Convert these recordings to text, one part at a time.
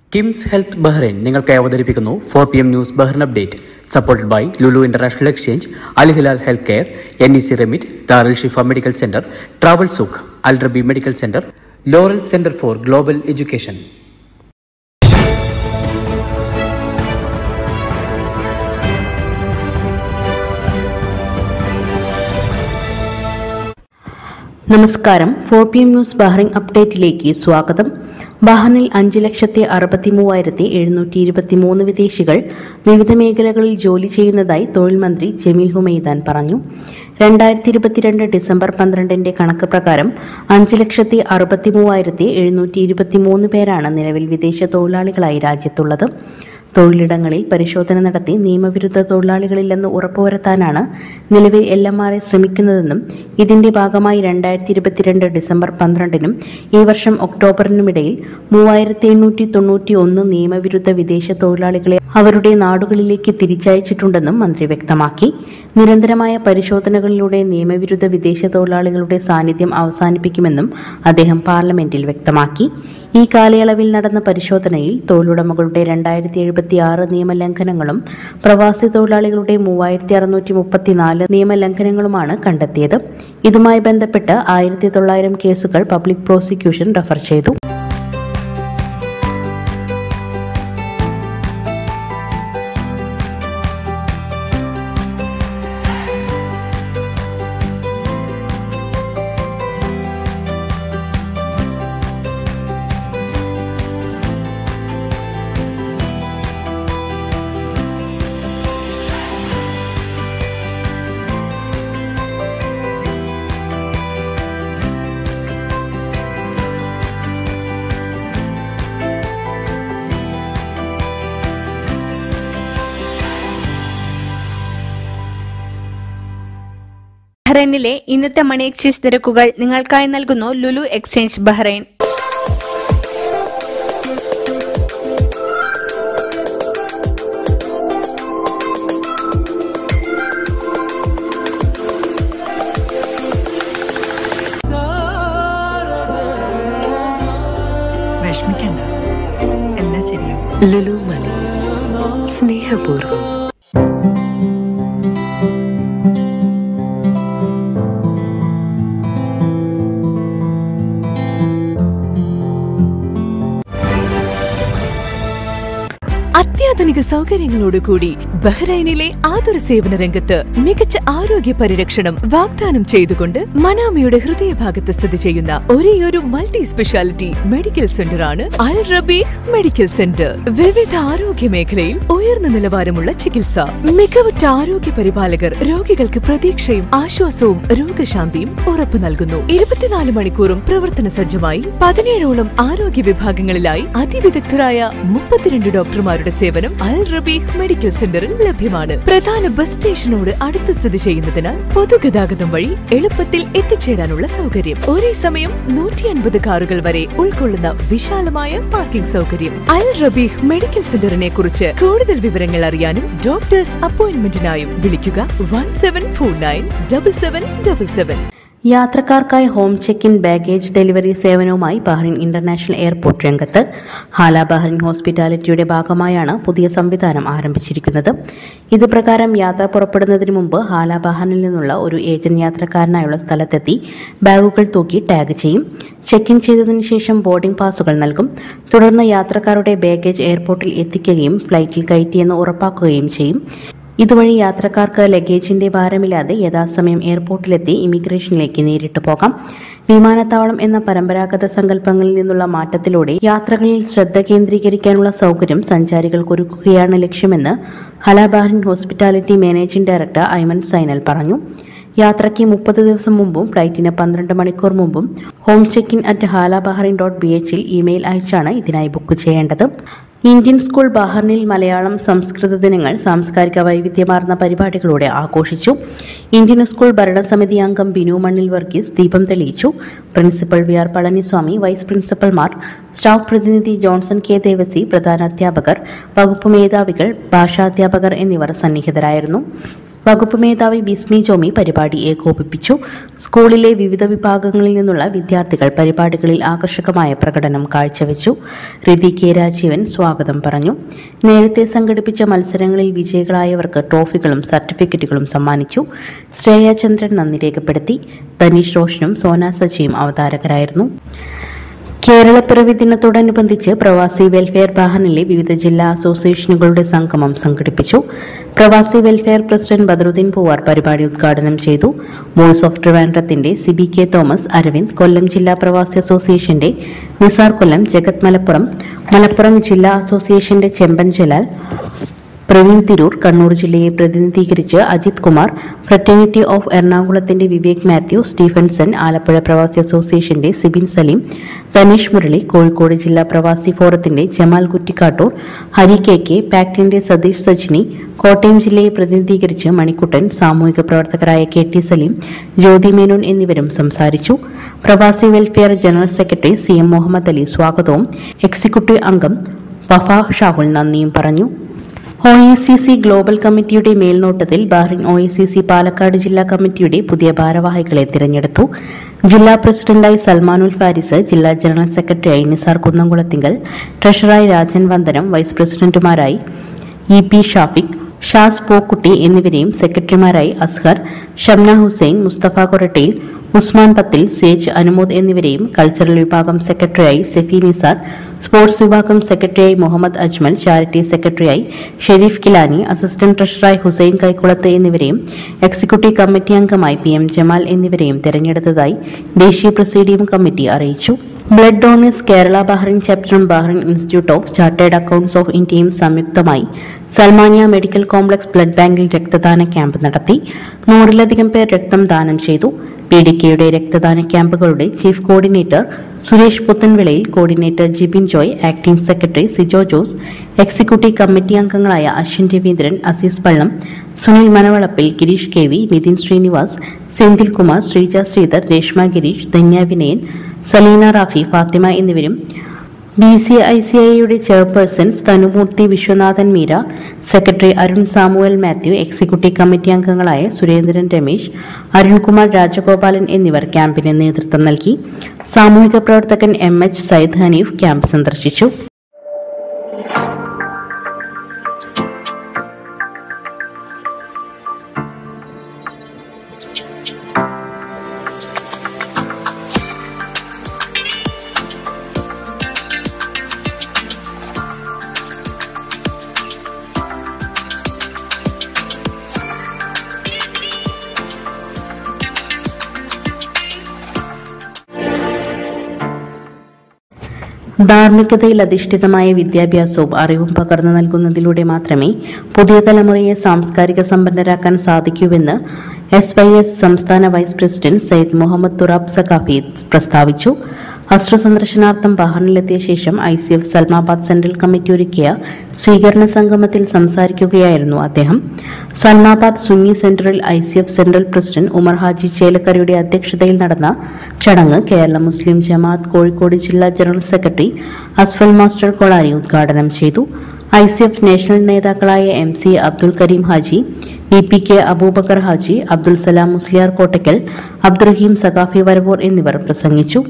KIMS health Bahrain നിങ്ങൾക്കായി അവതരിപ്പിക്കുന്നു four P M news Bahrain update supported by Lulu international exchange Al Hilal health care N E C remit Darul Shifa medical centre travel Souq Al Rabi medical centre Laurel centre for global education നമസ്കാരം four P M news Bahrain അപ്ഡേറ്റിലേക്ക് സ്വാഗതം ബഹ്റിനിൽ അഞ്ച് ലക്ഷത്തി അറുപത്തി മൂവായിരത്തി എഴുന്നൂറ്റി ഇരുപത്തി മൂന്ന് വിദേശികൾ വിവിധ മേഖലകളിൽ ജോലി ചെയ്യുന്നതായി തൊഴിൽ മന്ത്രി ജമീൽ ഹുമൈദാൻ പറഞ്ഞു രണ്ടായിരത്തി ഇരുപത്തിരണ്ട് ഡിസംബർ പന്ത്രണ്ടിന്റെ കണക്ക് പ്രകാരം അഞ്ച് ലക്ഷത്തി അറുപത്തി മൂവായിരത്തി എഴുന്നൂറ്റി ഇരുപത്തി മൂന്ന് പേരാണ് നിലവിൽ വിദേശ തൊഴിലാളികളായി രാജ്യത്തുള്ളത് തൊഴിലിടങ്ങളിൽ പരിശോധന നടത്തി നിയമവിരുദ്ധ തൊഴിലാളികളില്ലെന്ന് ഉറപ്പുവരുത്താനാണ് നിലവിൽ എൽ എം ആർ ഐ ശ്രമിക്കുന്നതെന്നും ഇതിന്റെ ഭാഗമായി രണ്ടായിരത്തി ഇരുപത്തിരണ്ട് ഡിസംബർ പന്ത്രണ്ടിനും ഈ വർഷം ഒക്ടോബറിനുമിടയിൽ മൂവായിരത്തി എണ്ണൂറ്റി തൊണ്ണൂറ്റി ഒന്ന് നിയമവിരുദ്ധ വിദേശ തൊഴിലാളികളെ അവരുടെ നാടുകളിലേക്ക് തിരിച്ചയച്ചിട്ടുണ്ടെന്നും മന്ത്രി വ്യക്തമാക്കി നിരന്തരമായ പരിശോധനകളിലൂടെ നിയമവിരുദ്ധ വിദേശ തൊഴിലാളികളുടെ സാന്നിധ്യം അവസാനിപ്പിക്കുമെന്നും അദ്ദേഹം പാർലമെന്റിൽ വ്യക്തമാക്കി ഈ കാലയളവിൽ നടന്ന പരിശോധനയിൽ തൊഴിലുടമകളുടെ രണ്ടായിരത്തി എഴുപത്തി ആറ് നിയമലംഘനങ്ങളും പ്രവാസി തൊഴിലാളികളുടെ മൂവായിരത്തി അറുന്നൂറ്റി മുപ്പത്തിനാല് നിയമലംഘനങ്ങളുമാണ് കണ്ടെത്തിയത് ഇതുമായി ബന്ധപ്പെട്ട് ആയിരത്തി തൊള്ളായിരം കേസുകൾ പബ്ലിക് പ്രോസിക്യൂഷൻ റഫർ ചെയ്തു ബഹ്റൈനിലെ ഇന്നത്തെ മണി എക്സ്ചേഞ്ച് നിരക്കുകൾ നിങ്ങൾക്കായി നൽകുന്നു ലുലു എക്സ്ചേഞ്ച് ബഹ്റൈൻ വിഷമിക്കണ്ട എല്ലാം ശരിയാവും ലുലു മണി സ്നേഹപൂർവ്വം അത്യാധുനിക സൗകര്യങ്ങളോടുകൂടി ബഹ്റൈനിലെ ആതുര സേവന രംഗത്ത് മികച്ച ആരോഗ്യ പരിരക്ഷണം വാഗ്ദാനം ചെയ്തുകൊണ്ട് മനാമയുടെ ഹൃദയഭാഗത്ത് സ്ഥിതി ചെയ്യുന്ന ഒരേയൊരു മൾട്ടി സ്പെഷ്യാലിറ്റി മെഡിക്കൽ സെന്റർ ആണ് അൽ റബീഹ് മെഡിക്കൽ സെന്റർ വിവിധ ആരോഗ്യ മേഖലയിൽ ഉയർന്ന നിലവാരമുള്ള ചികിത്സ മികവുറ്റ ആരോഗ്യ പരിപാലകർ രോഗികൾക്ക് പ്രതീക്ഷയും ആശ്വാസവും രോഗശാന്തിയും ഉറപ്പു നൽകുന്നു ഇരുപത്തിനാല് മണിക്കൂറും പ്രവർത്തന സജ്ജമായി പതിനേഴോളം ആരോഗ്യ വിഭാഗങ്ങളിലായി അതിവിദഗ്ധരായ മുപ്പത്തിരണ്ട് ഡോക്ടർമാരുടെ സേവനം അൽ റബീഹ് മെഡിക്കൽ സെന്ററിൽ ലഭ്യമാണ് പ്രധാന ബസ് സ്റ്റേഷനോട് അടുത്ത് സ്ഥിതി ചെയ്യുന്നതിനാൽ പൊതുഗതാഗതം വഴി എളുപ്പത്തിൽ എത്തിച്ചേരാനുള്ള സൗകര്യം ഒരേ സമയം നൂറ്റി അൻപത് കാറുകൾ വരെ ഉൾക്കൊള്ളുന്ന വിശാലമായ പാർക്കിംഗ് സൗകര്യം അൽ റബീഹ് മെഡിക്കൽ സെന്ററിനെ കുറിച്ച് കൂടുതൽ വിവരങ്ങൾ അറിയാനും ഡോക്ടേഴ്സ് അപ്പോയിന്റ്മെന്റിനായും വിളിക്കുക one seven four nine double seven double seven യാത്രക്കാർക്കായി home check in baggage delivery സേവനവുമായി ബഹ്റിൻ ഇന്റർനാഷണൽ എയർപോർട്ട് രംഗത്ത് ഹാല ബഹ്റിൻ ഹോസ്പിറ്റാലിറ്റിയുടെ ഭാഗമായാണ് പുതിയ സംവിധാനം ആരംഭിച്ചിരിക്കുന്നത് ഇത് പ്രകാരം യാത്ര പുറപ്പെടുന്നതിന് മുമ്പ് ഹാല ബഹ്റിനിൽ നിന്നുള്ള ഒരു ഏജന്റ് യാത്രക്കാരനായുള്ള സ്ഥലത്തെത്തി ബാഗുകൾ തൂക്കി ടാഗ് ചെയ്യും ചെക്ക് ഇൻ ചെയ്തതിനു ശേഷം ബോർഡിംഗ് പാസുകൾ നൽകും തുടർന്ന് യാത്രക്കാരുടെ ബാഗേജ് എയർപോർട്ടിൽ എത്തിക്കുകയും ഫ്ലൈറ്റിൽ കയറ്റിയെന്ന് ഉറപ്പാക്കുകയും ചെയ്യും ഇതുവഴി യാത്രക്കാർക്ക് ലഗേജിന്റെ ഭാരമില്ലാതെ യഥാസമയം എയർപോർട്ടിലെത്തി ഇമിഗ്രേഷനിലേക്ക് നേരിട്ട് പോകാം വിമാനത്താവളം എന്ന പരമ്പരാഗത സങ്കല്പങ്ങളിൽ നിന്നുള്ള മാറ്റത്തിലൂടെ യാത്രകളിൽ ശ്രദ്ധ കേന്ദ്രീകരിക്കാനുള്ള സൗകര്യം സഞ്ചാരികൾക്ക് ഒരുക്കുകയാണ് ലക്ഷ്യമെന്ന് Hala Bahrain hospitality managing director Ayman Zainal പറഞ്ഞു യാത്രയ്ക്ക് മുപ്പത് ദിവസം മുമ്പും ഫ്ലൈറ്റിന് പന്ത്രണ്ട് മണിക്കൂർ മുമ്പും home check in at Hala Bahrain dot B എച്ചിൽ ഇമെയിൽ അയച്ചാണ് ഇതിനായി ബുക്ക് ചെയ്യേണ്ടത് ഇന്ത്യൻ സ്കൂൾ ബഹറിനിൽ മലയാളം സംസ്കൃത ദിനങ്ങൾ സാംസ്കാരിക വൈവിധ്യമാർന്ന പരിപാടികളോടെ ആഘോഷിച്ചു ഇന്ത്യൻ സ്കൂൾ ഭരണസമിതി അംഗം ബിനു മണ്ണിൽ വർഗീസ് ദീപം തെളിയിച്ചു principal V R Palaniswamy vice പ്രിൻസിപ്പൽമാർ സ്റ്റാഫ് പ്രതിനിധി ജോൺസൺ കെ ദേവസി പ്രധാന അധ്യാപകർ വകുപ്പ് മേധാവികൾ ഭാഷാധ്യാപകർ എന്നിവർ സന്നിഹിതരായിരുന്നു വകുപ്പ് മേധാവി ബിസ്മി ജോമി പരിപാടി ഏകോപിപ്പിച്ചു സ്കൂളിലെ വിവിധ വിഭാഗങ്ങളിൽ നിന്നുള്ള വിദ്യാർത്ഥികൾ പരിപാടികളിൽ ആകർഷകമായ പ്രകടനം കാഴ്ചവെച്ചു റിതി കെ രാജീവൻ സ്വാഗതം പറഞ്ഞു നേരത്തെ സംഘടിപ്പിച്ച മത്സരങ്ങളിൽ വിജയികളായവർക്ക് ട്രോഫികളും സർട്ടിഫിക്കറ്റുകളും സമ്മാനിച്ചു ശ്രേയ ചന്ദ്രൻ നന്ദി രേഖപ്പെടുത്തി തനീഷ് റോഷനും സോന സജിയും അവതാരകരായിരുന്നു കേരളപ്പിറവി ദിനത്തോടനുബന്ധിച്ച് പ്രവാസി വെൽഫെയർ ബാഹനിലെ വിവിധ ജില്ലാ അസോസിയേഷനുകളുടെ സംഗമം സംഘടിപ്പിച്ചു പ്രവാസി വെൽഫെയർ പ്രസിഡന്റ് ബദറുദ്ദീൻ പൂവാർ പരിപാടി ഉദ്ഘാടനം ചെയ്തു വോയിസ് ഓഫ് ട്രിവാൻഡ്രത്തിന്റെ സിബി കെ തോമസ് അരവിന്ദ് കൊല്ലം ജില്ലാ പ്രവാസി അസോസിയേഷന്റെ നിസാർ കൊല്ലം ജഗത് മലപ്പുറം മലപ്പുറം ജില്ലാ അസോസിയേഷന്റെ ചെമ്പൻ ജലാൽ പ്രവീൺ തിരൂർ കണ്ണൂർ ജില്ലയെ പ്രതിനിധീകരിച്ച് അജിത് കുമാർ ഫ്രറ്റേണിറ്റി ഓഫ് എറണാകുളത്തിന്റെ വിവേക് മാത്യു സ്റ്റീഫൻസൺ ആലപ്പുഴ പ്രവാസി അസോസിയേഷന്റെ സിബിൻ സലീം തനീഷ് മുരളി കോഴിക്കോട് ജില്ലാ പ്രവാസി ഫോറത്തിന്റെ ജമാൽ കുറ്റിക്കാട്ടൂർ ഹരി കെ കെ പാക്ടിന്റെ സതീഷ് സജ്നി കോട്ടയം ജില്ലയെ പ്രതിനിധീകരിച്ച് മണിക്കുട്ടൻ സാമൂഹിക പ്രവർത്തകരായ കെ ടി സലീം ജ്യോതി മേനോൻ എന്നിവരും സംസാരിച്ചു പ്രവാസി welfare general secretary C M Muhammad Ali സ്വാഗതവും എക്സിക്യൂട്ടീവ് അംഗം വഫ ഷാഹുൽ നന്ദിയും പറഞ്ഞു O I C C global കമ്മിറ്റിയുടെ മേൽനോട്ടത്തിൽ Bahrain O I C C Palakkad ജില്ലാ കമ്മിറ്റിയുടെ പുതിയ ഭാരവാഹികളെ തിരഞ്ഞെടുത്തു ജില്ലാ പ്രസിഡന്റായി സൽമാനുൽ ഫാരിസ് ജില്ലാ ജനറൽ സെക്രട്ടറിയായി നിസാർ കുന്നംകുളത്തിങ്കൽ ട്രഷറായി രാജൻ വന്ദനം വൈസ് പ്രസിഡന്റുമാരായി ഇ പി ഷാഫിഖ് ഷാസ് പോക്കുട്ടി എന്നിവരെയും സെക്രട്ടറിമാരായി അസ്ഹർ ഷംന ഹുസൈൻ മുസ്തഫ കൊരട്ടയിൽ ഉസ്മാൻ പത്തിൽ സേജ് അനുമോദ് എന്നിവരെയും കൾച്ചറൽ വിഭാഗം സെക്രട്ടറിയായി സെഫി നിസാർ സ്പോർട്സ് വിഭാഗം സെക്രട്ടറിയായി മുഹമ്മദ് അജ്മൽ ചാരിറ്റി സെക്രട്ടറിയായി ഷെരീഫ് കിലാനി അസിസ്റ്റന്റ് ട്രഷററായി ഹുസൈൻ കൈക്കുളത്ത് എന്നിവരെയും എക്സിക്യൂട്ടീവ് കമ്മിറ്റി അംഗമായി പി എം ജമാൽ എന്നിവരെയും തെരഞ്ഞെടുത്തതായി ദേശീയ പ്രസിഡിയം കമ്മിറ്റി അറിയിച്ചു ബ്ലഡ് ഡോണേഴ്സ് കേരള ബഹ്റിൻ ചാപ്റ്ററും Bahrain institute of chartered accounts of ഇന്ത്യയും സംയുക്തമായി സൽമാനിയ മെഡിക്കൽ കോംപ്ലക്സ് ബ്ലഡ് ബാങ്കിൽ രക്തദാന ക്യാമ്പ് നടത്തി നൂറിലധികം പേർ രക്തം ദാനം ചെയ്തു പി ഡി കെയുടെ രക്തദാന ക്യാമ്പുകളുടെ chief coordinator Suresh Puthenvilayil coordinator Jibin Joy acting secretary Sijo Jose executive committee അംഗങ്ങളായ അശ്വിൻ രവീന്ദ്രൻ അസീസ് പള്ളം സുനിൽ മനവളപ്പിൽ ഗിരീഷ് കെ വി നിതിൻ ശ്രീനിവാസ് സെന്തിൽ കുമാർ ശ്രീജ ശ്രീധർ രേഷ്മ ഗിരീഷ് ധന്യ വിനയൻ സലീന റാഫി ഫാത്തിമ എന്നിവരും ബി സി ഐ സി ഐയുടെ chairperson Thanumurthy Viswanathan Meera secretary Arun Samuel Mathew executive committee അംഗങ്ങളായ സുരേന്ദ്രൻ രമേശ് അരുൺകുമാർ രാജഗോപാലൻ എന്നിവർ ക്യാമ്പിന് നേതൃത്വം നൽകി സാമൂഹിക പ്രവർത്തകൻ M H Sayyid Haneef camp സന്ദർശിച്ചു ധാർമ്മികതയിൽ അധിഷ്ഠിതമായ വിദ്യാഭ്യാസവും അറിവും പകർന്നു നൽകുന്നതിലൂടെ മാത്രമേ പുതിയ തലമുറയെ സാംസ്കാരിക സമ്പന്നരാക്കാൻ സാധിക്കൂവെന്ന് എസ് വൈ എസ് സംസ്ഥാന വൈസ് പ്രസിഡന്റ് സയ്യിദ് മുഹമ്മദ് തുറാബ് സഖാഫി പ്രസ്താവിച്ചു അസ്ട്ര സന്ദർശനാർത്ഥം ബഹ്റിനിലെത്തിയ ശേഷം I C F Salmabad central committee ഒരുക്കിയ സ്വീകരണ സംഗമത്തിൽ സംസാരിക്കുകയായിരുന്നു അദ്ദേഹം Salmabad Sunni central I C F central president Umar Haji ചേലക്കരയുടെ അധ്യക്ഷതയിൽ നടന്ന ചടങ്ങ് കേരള മുസ്ലിം ജമാഅത്ത് കോഴിക്കോട് ജില്ലാ general secretary Asfal master Kolari ഉദ്ഘാടനം ചെയ്തു ഐ സി എഫ് നാഷണൽ നേതാക്കളായ M C Abdul Kareem Haji E P K Aboobacker Haji Abdul Salam Musliyar Kottakkal Abdurahim Saqafi Varavoor എന്നിവർ പ്രസംഗിച്ചു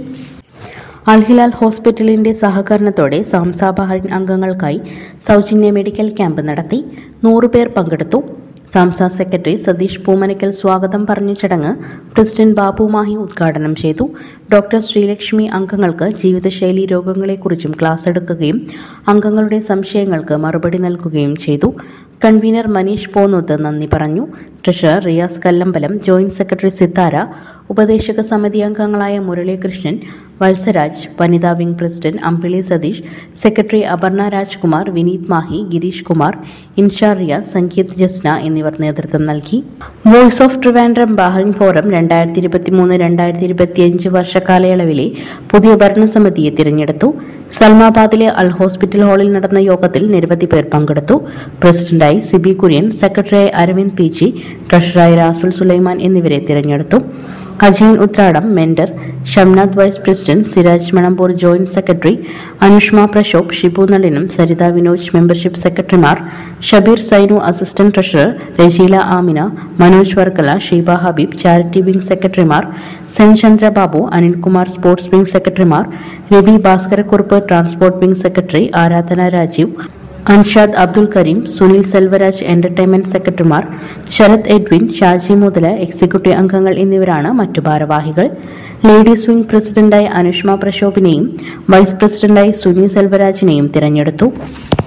അൽഹിലാൽ ഹോസ്പിറ്റലിന്റെ സഹകരണത്തോടെ സാംസ ബഹറിൻ അംഗങ്ങൾക്കായി സൗജന്യ മെഡിക്കൽ ക്യാമ്പ് നടത്തി നൂറുപേർ പങ്കെടുത്തു സാംസ സെക്രട്ടറി സതീഷ് പൂമനക്കൽ സ്വാഗതം പറഞ്ഞ ചടങ്ങ് പ്രസിഡന്റ് ബാബു മാഹി ഉദ്ഘാടനം ചെയ്തു ഡോക്ടർ ശ്രീലക്ഷ്മി അംഗങ്ങൾക്ക് ജീവിതശൈലി രോഗങ്ങളെക്കുറിച്ചും ക്ലാസ് എടുക്കുകയും അംഗങ്ങളുടെ സംശയങ്ങൾക്ക് മറുപടി നൽകുകയും ചെയ്തു കൺവീനർ മനീഷ് പോന്നൂത്ത് നന്ദി പറഞ്ഞു treasurer Riyas Kallambalam joint secretary Sithara ഉപദേശക സമിതി അംഗങ്ങളായ മുരളീകൃഷ്ണൻ വത്സരാജ് വനിതാ wing president Ambili Satheesh secretary Aparna Rajkumar Vineeth Mahe Gireesh Kumar Insha Riyas Sangeeth Jasna എന്നിവർ നേതൃത്വം നൽകി voice of Trivandrum Bahrain forum രണ്ടായിരത്തി ഇരുപത്തി മൂന്ന് രണ്ടായിരത്തി ഇരുപത്തിയഞ്ച് വർഷക്കാലയളവിലെ പുതിയ ഭരണസമിതിയെ തിരഞ്ഞെടുത്തു സൽമാബാദിലെ അൽ ഹോസ്പിറ്റൽ ഹാളിൽ നടന്ന യോഗത്തിൽ നിരവധി പേർ പങ്കെടുത്തു പ്രസിഡന്റായി സിബി കുര്യൻ സെക്രട്ടറിയായി അരവിന്ദ് പി ജി ട്രഷററായി രാസുൽ സുലൈമാൻ എന്നിവരെ തിരഞ്ഞെടുത്തു Ajayan Uthradam mentor Shamnath vice president Siraj Manamboor joint secretary Anushma Prashobh Shibu നളിനും സരിത വിനോജ് മെമ്പർഷിപ്പ് സെക്രട്ടറിമാർ Shabeer Sainu assistant treasurer Rajeela Amina Manoj Varkala Sheeba Habeeb charity wing സെക്രട്ടറിമാർ സെൻ ചന്ദ്രബാബു അനിൽകുമാർ സ്പോർട്സ് വിംഗ് സെക്രട്ടറിമാർ Ravi Bhaskarakurup transport wing secretary Aradhana Rajeev Anshad Abdul Kareem Sunil Selvaraj entertainment സെക്രട്ടറിമാർ ശരത് എഡ്വിൻ ഷാജി മുതല എക്സിക്യൂട്ടീവ് അംഗങ്ങൾ എന്നിവരാണ് മറ്റു ഭാരവാഹികൾ ലേഡീസ് വിംഗ് പ്രസിഡന്റായി അനുഷ്മ പ്രശോഭിനെയും വൈസ് പ്രസിഡന്റായി സുനിൽ സെൽവരാജിനെയും തിരഞ്ഞെടുത്തു